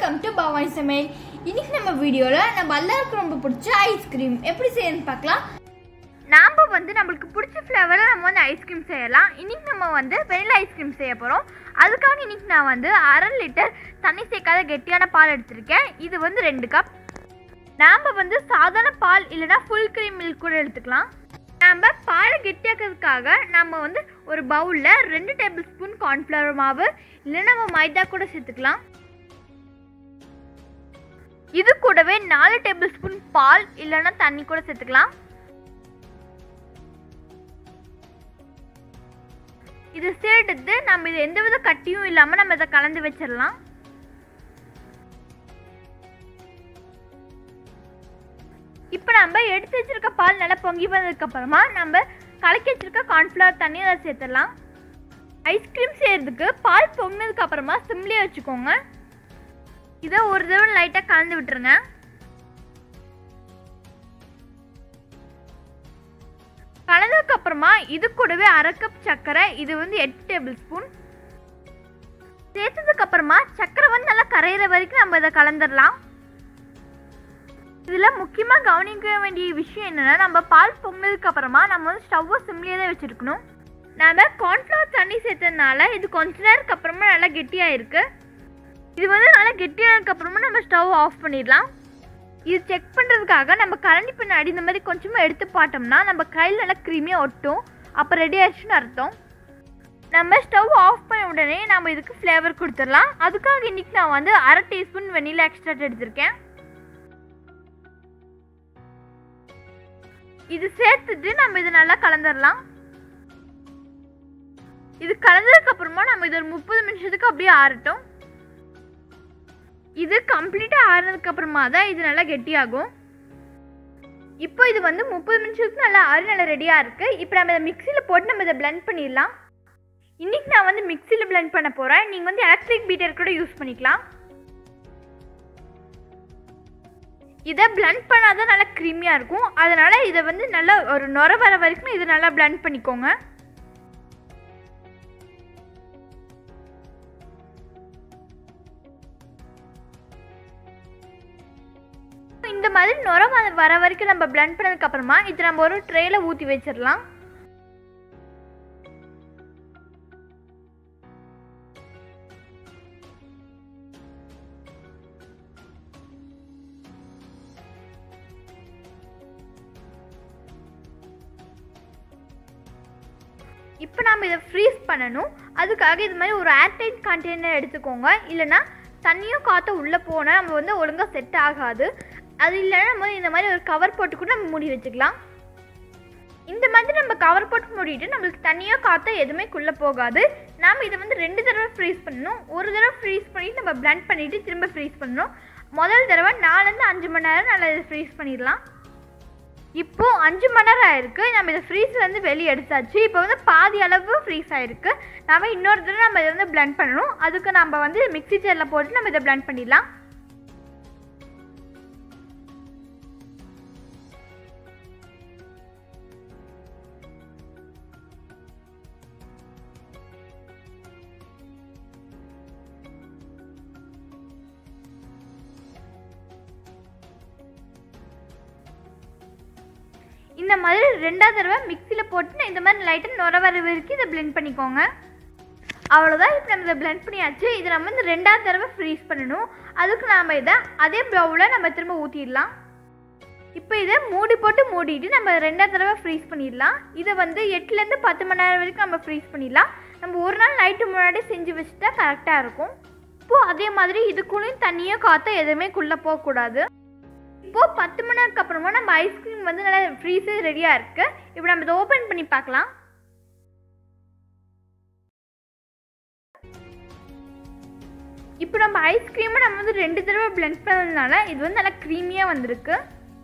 welcome to Bhavani சமையல் இன்னைக்கு நம்ம வீடியோவில் நம்ம எல்லாருக்கும் ரொம்ப பிடிச்ச ஐஸ்கிரீம் எப்படி செய்யணும்னு பார்க்கலாம் நாம் வந்து நம்மளுக்கு பிடிச்ச ஃப்ளேவரில் நம்ம வந்து ஐஸ்கிரீம் செய்யலாம் இன்னைக்கு நம்ம வந்து வெனிலா ஐஸ்கிரீம் செய்ய போகிறோம் அதுக்காக இன்னைக்கு நான் வந்து அரை லிட்டர் தண்ணி சேர்க்காத கெட்டியான பால் எடுத்திருக்கேன் இது வந்து ரெண்டு கப் நாம் வந்து சாதாரண பால் இல்லைன்னா ஃபுல் க்ரீம் மில்க் கூட எடுத்துக்கலாம் நாம் பாலை கெட்டியாக்கிறதுக்காக நம்ம வந்து ஒரு பவுலில் ரெண்டு டேபிள் ஸ்பூன் கார்ன்ஃப்ளவர் மாவு இல்லைன்னா நம்ம மைதா கூட சேர்த்துக்கலாம் இது கூடவே நாலு டேபிள் ஸ்பூன் பால் இல்லைன்னா தண்ணி கூட சேர்த்துக்கலாம் இது சேர்த்துட்டு நம்ம இது எந்தவித கட்டியும் இல்லாமல் நம்ம இதை கலந்து வச்சிடலாம் இப்போ நம்ம எடுத்து வச்சிருக்க பால் நல்லா பொங்கி வந்ததுக்கு அப்புறமா நம்ம கலக்கி வச்சிருக்க கார்ன்ஃப்ளவர் தண்ணி அதை சேர்த்துடலாம் ஐஸ்கிரீம் செய்யறதுக்கு பால் பொங்கினதுக்கு அப்புறமா சிம்லேயே வச்சுக்கோங்க இதை ஒரு தடவை லைட்டாக கலந்து விட்டுருங்க கலந்ததுக்கு அப்புறமா இது கூடவே அரை கப் சர்க்கரை இது வந்து எட்டு டேபிள் ஸ்பூன் சேர்த்ததுக்கு அப்புறமா சர்க்கரை வந்து நல்லா கரையிற வரைக்கும் நம்ம இதை கலந்துடலாம் இதில் முக்கியமாக கவனிக்க வேண்டிய விஷயம் என்னென்னா நம்ம பால் பொங்கினதுக்கு அப்புறமா நம்ம வந்து ஸ்டவ்வை சிம்லேயே தான் வச்சுருக்கணும் நம்ம கார்ன்ஃப்ளவர் தண்ணி சேர்த்ததுனால இது கொஞ்ச நேரத்துக்கு அப்புறமா நல்லா கெட்டியாக இருக்குது இது வந்து நல்லா கெட்டியானதுக்கு அப்புறமா நம்ம ஸ்டவ் ஆஃப் பண்ணிடலாம் இது செக் பண்ணுறதுக்காக நம்ம கரண்டி பின்னாடி இந்த மாதிரி கொஞ்சமாக எடுத்து பார்த்தோம்னா நம்ம கையில் நல்லா க்ரீமியாக ஒட்டும் அப்போ ரெடி ஆயிடுச்சுன்னு அர்த்தம் நம்ம ஸ்டவ் ஆஃப் பண்ண உடனே நம்ம இதுக்கு ஃப்ளேவர் கொடுத்துடலாம் அதுக்காக இன்றைக்கி நான் வந்து அரை டீஸ்பூன் வெனிலா எக்ஸ்ட்ராட் எடுத்திருக்கேன் இது சேர்த்துட்டு நம்ம இதை நல்லா கலந்துடலாம் இது கலந்ததுக்கு அப்புறமா நம்ம இது ஒரு முப்பது நிமிஷத்துக்கு அப்படியே ஆறட்டும் இது கம்ப்ளீட்டாக ஆறினதுக்கு அப்புறமா தான் இது நல்லா கெட்டியாகும் இப்போ இது வந்து முப்பது நிமிஷத்துக்கு நல்லா ஆறி நல்லா ரெடியாக இருக்குது இப்போ நம்ம இதை மிக்சியில் போட்டு நம்ம இதை பிளெண்ட் பண்ணிடலாம் இன்றைக்கி நான் வந்து மிக்சியில் பிளெண்ட் பண்ண போகிறேன் நீங்கள் வந்து எலக்ட்ரிக் பீட்டர் கூட யூஸ் பண்ணிக்கலாம் இதை பிளெண்ட் பண்ணால் தான் நல்லா க்ரீமியாக இருக்கும் அதனால் இதை வந்து நல்லா ஒரு நுர வர வரைக்கும் இதை நல்லா பிளெண்ட் பண்ணிக்கோங்க இந்த மாதிரி நுர வ- வர வரைக்கும் நம்ம பிளெண்ட் பண்ணதுக்கு அப்புறமா இது நம்ம ஒரு ட்ரேல ஊற்றி வச்சிடலாம் இப்போ நாம் இதை ஃப்ரீஸ் பண்ணணும் அதுக்காக இது மாதிரி ஒரு ஏர்டைட் கண்டெய்னர் எடுத்துக்கோங்க இல்லைன்னா தண்ணியும் காற்றும் உள்ளே போனால் நம்ம வந்து ஒழுங்காக செட் ஆகாது அது இல்லைன்னா நம்ம இந்த மாதிரி ஒரு கவர் போட்டு கூட நம்ம மூடி வச்சுக்கலாம் இந்த மாதிரி நம்ம கவர் போட்டு மூடிட்டு நம்மளுக்கு தண்ணியோ காற்றோ எதுவுமே குள்ளே போகாது நாம் இதை வந்து ரெண்டு தடவை ஃப்ரீஸ் பண்ணணும் ஒரு தடவை ஃப்ரீஸ் பண்ணிட்டு நம்ம பிளண்ட் பண்ணிவிட்டு திரும்ப ஃப்ரீஸ் பண்ணணும் முதல் தடவை நாலுலேருந்து அஞ்சு மணி நேரம் நல்லா இதை ஃப்ரீஸ் பண்ணிடலாம் இப்போ அஞ்சு மணி நேரம் ஆயிருக்கு நம்ம இதை ஃப்ரீஸ்லேருந்து வெளியே எடுத்தாச்சு இப்போ வந்து பாதி அளவு ஃப்ரீஸ் ஆயிருக்கு நம்ம இன்னொரு தடவை நம்ம இதை வந்து பிளெண்ட் பண்ணணும் அதுக்கு நம்ம வந்து மிக்ஸி ஜாரில் போட்டு நம்ம இதை பிளெண்ட் பண்ணிடலாம் இந்த மாதிரி ரெண்டாவது தடவை மிக்சியில் போட்டு இந்த மாதிரி லைட்டாக நுர வர வரைக்கும் இதை பிளெண்ட் பண்ணிக்கோங்க அவ்வளோதான் இப்போ நம்ம இதை பிளெண்ட் பண்ணியாச்சு இதை நம்ம வந்து ரெண்டாவது தடவை ஃப்ரீஸ் பண்ணணும் அதுக்கு நாம் இதை அதே ப்ளவுவில் நம்ம திரும்ப ஊற்றிடலாம் இப்போ இதை மூடி போட்டு மூடிட்டு நம்ம ரெண்டாவது தடவை ஃப்ரீஸ் பண்ணிடலாம் இதை வந்து எட்டுலேருந்து பத்து மணி நேரம் வரைக்கும் நம்ம ஃப்ரீஸ் பண்ணிடலாம் நம்ம ஒரு நாள் நைட்டு முன்னாடி செஞ்சு வச்சுட்டா கரெக்டாக இருக்கும் இப்போது அதே மாதிரி இதுக்குள்ளேயும் தண்ணியோ காற்றோ எதுவுமே குள்ளே போகக்கூடாது இப்போது பத்து மணி நேரத்துக்கு அப்புறமா நம்ம ஐஸ்கிரீம் வந்து நல்லா ஃப்ரீஸே ரெடியாக இருக்குது இப்போ நம்ம இதை ஓப்பன் பண்ணி பார்க்கலாம் இப்போ நம்ம ஐஸ்கிரீமை நம்ம வந்து ரெண்டு தடவை பிளெண்ட் பண்ணதுனால இது வந்து நல்லா க்ரீமியாக வந்திருக்கு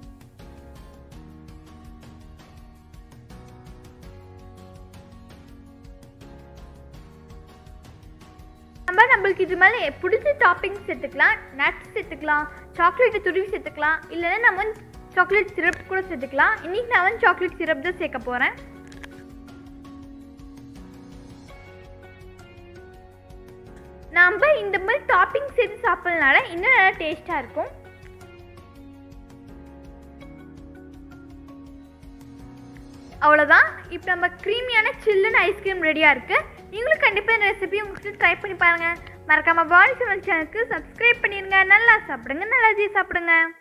நம்ம நம்மளுக்கு இது மேலே பிடிச்ச டாப்பிங்ஸ் சேர்த்துக்கலாம் நட்ஸ் சேர்த்துக்கலாம் சாக்லேட்டை துருவி சேர்த்துக்கலாம் இல்லைன்னா நம்ம வந்து சாக்லேட் சிரப் கூட சேர்த்துக்கலாம் இன்றைக்கி நான் வந்து சாக்லேட் சிரப் தான் சேர்க்க போகிறேன் நாம் இந்த மாதிரி டாப்பிங் சேர்த்து சாப்பிட்றதுனால இன்னும் நல்லா டேஸ்ட்டாக இருக்கும் அவ்வளோதான் இப்போ நம்ம க்ரீமியான சில்லுன்னு ஐஸ்கிரீம் ரெடியாக இருக்குது நீங்களும் கண்டிப்பாக இந்த ரெசிபி உங்களுக்கு ட்ரை பண்ணி பாருங்கள் மறக்காமல் பாடி செவன் சேனலுக்கு சப்ஸ்கிரைப் பண்ணிடுங்க நல்லா சாப்பிடுங்க நல்லா சாப்பிடுங்க